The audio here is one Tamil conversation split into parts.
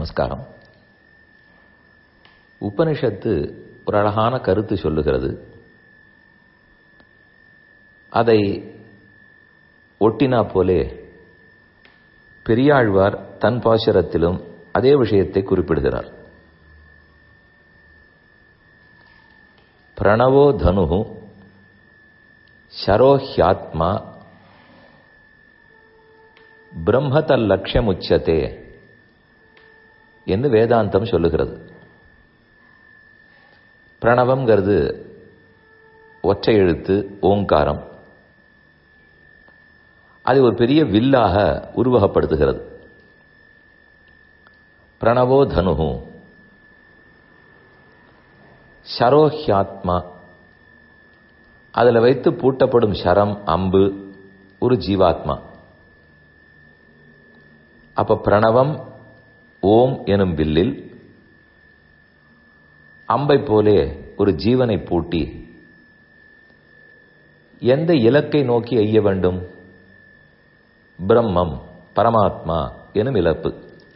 நமஸ்காரம் உபனிஷத்து ஒரு அழகான கருத்து சொல்லுகிறது அதை ஒட்டினா போலே பெரியாழ்வார் தன் பாசுரத்திலும் அதே விஷயத்தை குறிப்பிடுகிறார் பிரணவோ தனு ஷரோஹ்யாத்மா பிரம்மதல் லட்சியம் உச்சத்தே என்று வேதாந்தம் சொல்லுகிறது பிரணவம்ங்கிறது ஒற்றை எழுத்து ஓங்காரம் அது ஒரு பெரிய வில்லாக உருவகப்படுத்துகிறது பிரணவோ தனு ஷரோஹ்யாத்மா அதில் வைத்து பூட்டப்படும் ஷரம் அம்பு ஒரு ஜீவாத்மா அப்ப பிரணவம் ஓம் எனும் வில்லில் அம்பை போலே ஒரு ஜீவனை பூட்டி எந்த இலக்கை நோக்கி எய்ய வேண்டும் பிரம்மம் பரமாத்மா எனும் இலப்பு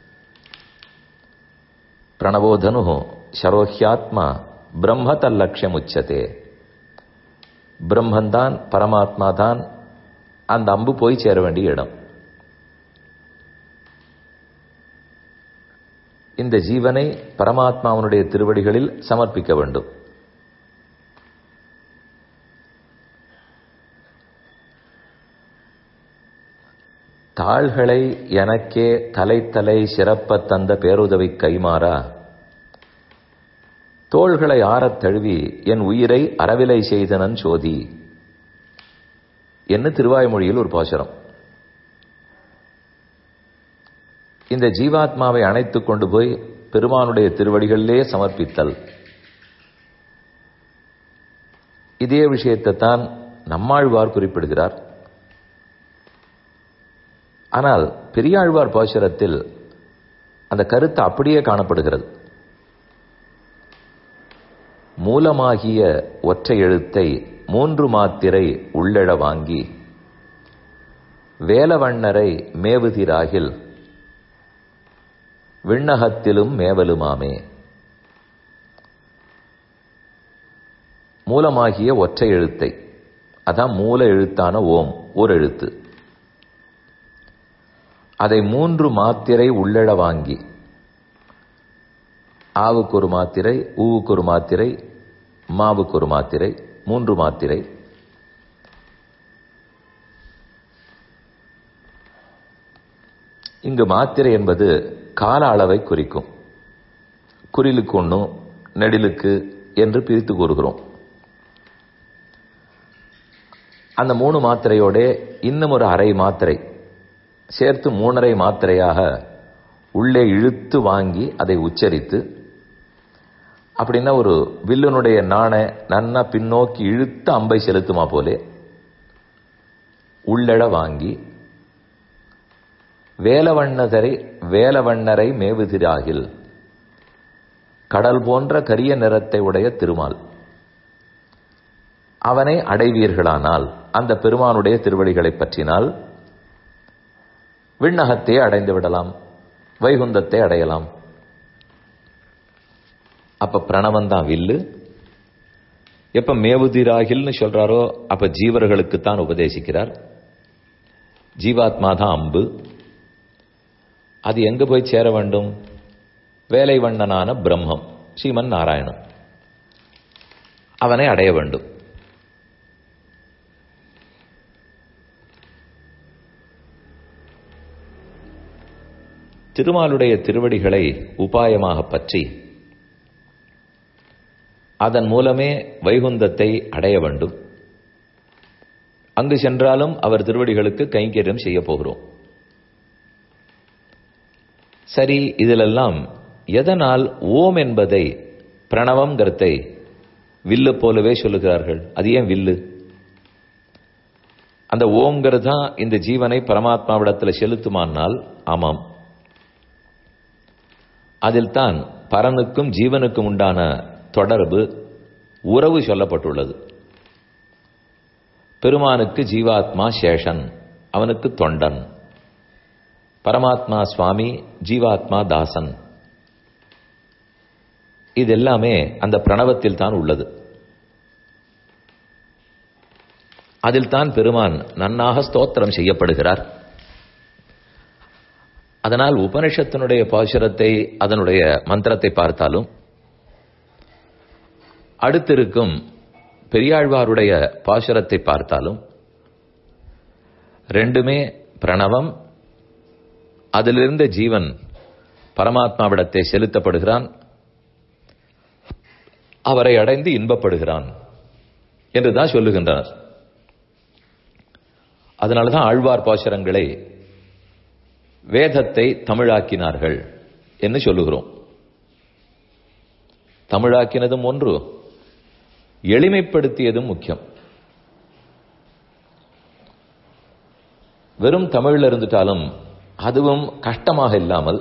பிரணவோதனு ஷரோஹ்யாத்மா பிரம்ம தல்லட்சியம் உச்சதே பிரம்மந்தான் பரமாத்மா தான் அந்த அம்பு போய் சேர வேண்டிய இடம் இந்த ஜீவனை பரமாத்மாவனுடைய திருவடிகளில் சமர்ப்பிக்க வேண்டும் தாள்களை எனக்கே தலை தலை சிறப்ப தந்த பேருதவி கைமாறா தோள்களை ஆறத் தழுவி என் உயிரை அறவிலை செய்தனன் சோதி என்ன திருவாய்மொழியில் ஒரு பாசுரம் இந்த ஜீவாத்மாவை அணைத்துக் கொண்டு போய் பெருமானுடைய திருவடிகளிலே சமர்ப்பித்தல் இதே விஷயத்தை தான் நம்மாழ்வார் குறிப்பிடுகிறார் ஆனால் பெரியாழ்வார் பாசுரத்தில் அந்த கருத்து அப்படியே காணப்படுகிறது மூலமாகிய ஒற்றை எழுத்தை மூன்று மாத்திரை உள்ளெழ வாங்கி வேலவண்ணரை மேவுதிராகில் விண்ணகத்திலும் மேவலுமாமே மூலமாகிய ஒற்றை எழுத்தை அதான் மூல எழுத்தான ஓம் ஒரு எழுத்து அதை மூன்று மாத்திரை உள்ளெழ வாங்கி ஆவுக்கு ஒரு மாத்திரை ஊவுக்கு ஒரு மாத்திரை மாவுக்கு ஒரு மாத்திரை மூன்று மாத்திரை இங்கு மாத்திரை என்பது கால அளவை குறிக்கும் குறிலுக்கு ஒன்றும் நெடிலுக்கு என்று பிரித்து கூறுகிறோம் அந்த மூணு மாத்திரையோட இன்னும் ஒரு அரை மாத்திரை சேர்த்து மூணரை மாத்திரையாக உள்ளே இழுத்து வாங்கி அதை உச்சரித்து அப்படின்னா ஒரு வில்லுனுடைய நாணை நன்னா பின்னோக்கி இழுத்து அம்பை செலுத்துமா போலே உள்ளட வாங்கி வேலவண்ணதரை வேலவண்ணரை மேவுதிராகில் கடல் போன்ற கரிய நிறத்தை உடைய திருமால் அவனை அடைவீர்களானால் அந்த பெருமானுடைய திருவடிகளை பற்றினால் விண்ணகத்தை அடைந்து விடலாம் வைகுந்தத்தை அடையலாம் அப்ப பிரணவன் தான் வில்லு எப்ப மேவுதிராகில்னு சொல்றாரோ அப்ப ஜீவர்களுக்கு தான் உபதேசிக்கிறார் ஜீவாத்மா தான் அம்பு அது எங்க போய் சேர வேண்டும் வேலை வண்ணனான பிரம்மம் ஸ்ரீமன் நாராயணன் அவனை அடைய வேண்டும் திருமாலுடைய திருவடிகளை உபாயமாக பற்றி அதன் மூலமே வைகுந்தத்தை அடைய வேண்டும் அங்கு சென்றாலும் அவர் திருவடிகளுக்கு கைங்கரியம் செய்ய போகிறோம் சரி இதிலெல்லாம் எதனால் ஓம் என்பதை பிரணவம் கருத்தை வில்லு போலவே சொல்லுகிறார்கள் அது ஏன் வில்லு அந்த ஓம்ங்கிறது தான் இந்த ஜீவனை பரமாத்மாவிடத்தில் செலுத்துமானால் ஆமாம் அதில் தான் பரனுக்கும் ஜீவனுக்கும் உண்டான தொடர்பு உறவு சொல்லப்பட்டுள்ளது பெருமானுக்கு ஜீவாத்மா சேஷன் அவனுக்கு தொண்டன் பரமாத்மா சுவாமி ஜீவாத்மா தாசன் இது எல்லாமே அந்த பிரணவத்தில் தான் உள்ளது அதில் தான் பெருமான் நன்னாக ஸ்தோத்திரம் செய்யப்படுகிறார் அதனால் உபனிஷத்தினுடைய பாசுரத்தை அதனுடைய மந்திரத்தை பார்த்தாலும் அடுத்திருக்கும் பெரியாழ்வாருடைய பாசுரத்தை பார்த்தாலும் ரெண்டுமே பிரணவம் அதிலிருந்த ஜீவன் பரமாத்மாவிடத்தை செலுத்தப்படுகிறான் அவரை அடைந்து இன்பப்படுகிறான் என்றுதான் சொல்லுகின்றனர் அதனாலதான் ஆழ்வார் பாசுரங்களை வேதத்தை தமிழாக்கினார்கள் என்று சொல்லுகிறோம் தமிழாக்கினதும் ஒன்று எளிமைப்படுத்தியதும் முக்கியம் வெறும் தமிழ்ல இருந்துட்டாலும் அதுவும் கஷ்டமாக இல்லாமல்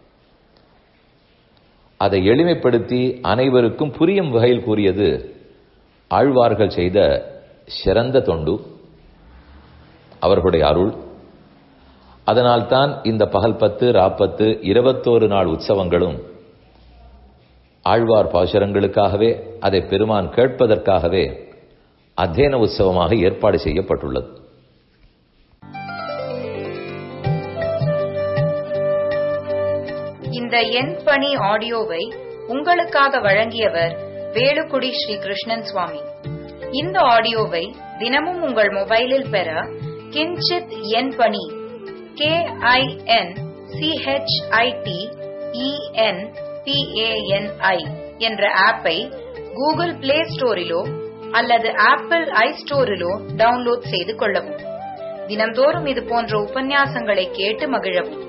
அதை எளிமைப்படுத்தி அனைவருக்கும் புரியும் வகையில் கூறியது ஆழ்வார்கள் செய்த சிறந்த தொண்டு அவர்களுடைய அருள் அதனால்தான் இந்த பகல் பத்து ராப்பத்து இருபத்தோரு நாள் உற்சவங்களும் ஆழ்வார் பாசுரங்களுக்காகவே அதை பெருமான் கேட்பதற்காகவே அத்தியன உற்சவமாக ஏற்பாடு செய்யப்பட்டுள்ளது இந்த எண் பணி ஆடியோவை உங்களுக்காக வழங்கியவர் வேலுக்குடி ஸ்ரீ கிருஷ்ணன் சுவாமி இந்த ஆடியோவை தினமும் உங்கள் மொபைலில் பெற கிஞ்சித் எண் பணி கே ஐ என் சிஹெச்ஐடி இஎன் பிஏஎன்ஐ என்ற ஆப்பை கூகுள் பிளே ஸ்டோரிலோ அல்லது ஆப்பிள் ஐ ஸ்டோரிலோ டவுன்லோட் செய்து கொள்ளவும் தினம்தோறும் இது போன்ற உபன்யாசங்களை கேட்டு மகிழவும்